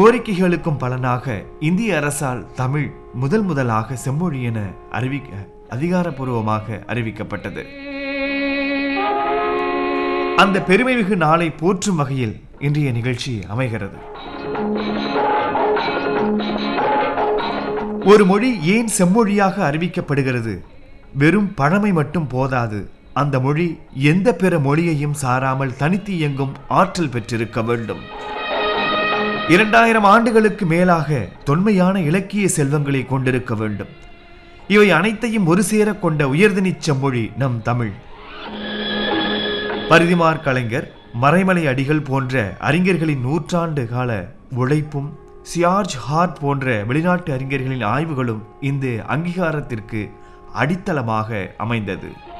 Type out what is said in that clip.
கோரிக்கைகளுக்கும் பலனாக இந்திய அரசால் தமிழ் முதல் முதலாக செம்மொழி என அறிவிக்க அதிகாரப்பூர்வமாக அறிவிக்கப்பட்டது அந்த பெருமைமிகு நாளை போற்றும் வகையில் இன்றைய நிகழ்ச்சி அமைகிறது ஒரு மொழி ஏன் செம்மொழியாக அறிவிக்கப்படுகிறது வெறும் பழமை மட்டும் போதாது அந்த மொழி எந்த பிற மொழியையும் சாராமல் தனித்து இயங்கும் ஆற்றல் பெற்றிருக்க வேண்டும் இரண்டாயிரம் ஆண்டுகளுக்கு மேலாக தொன்மையான இலக்கிய செல்வங்களை கொண்டிருக்க வேண்டும் இவை அனைத்தையும் ஒரு சேர கொண்ட உயர்தனிச் செம்மொழி நம் தமிழ் பரிதிமார் கலைஞர் மறைமலை அடிகள் போன்ற அறிஞர்களின் நூற்றாண்டு கால உழைப்பும் சியார்ஜ் ஹார்ட் போன்ற வெளிநாட்டு அறிஞர்களின் ஆய்வுகளும் இந்த அங்கீகாரத்திற்கு அடித்தளமாக அமைந்தது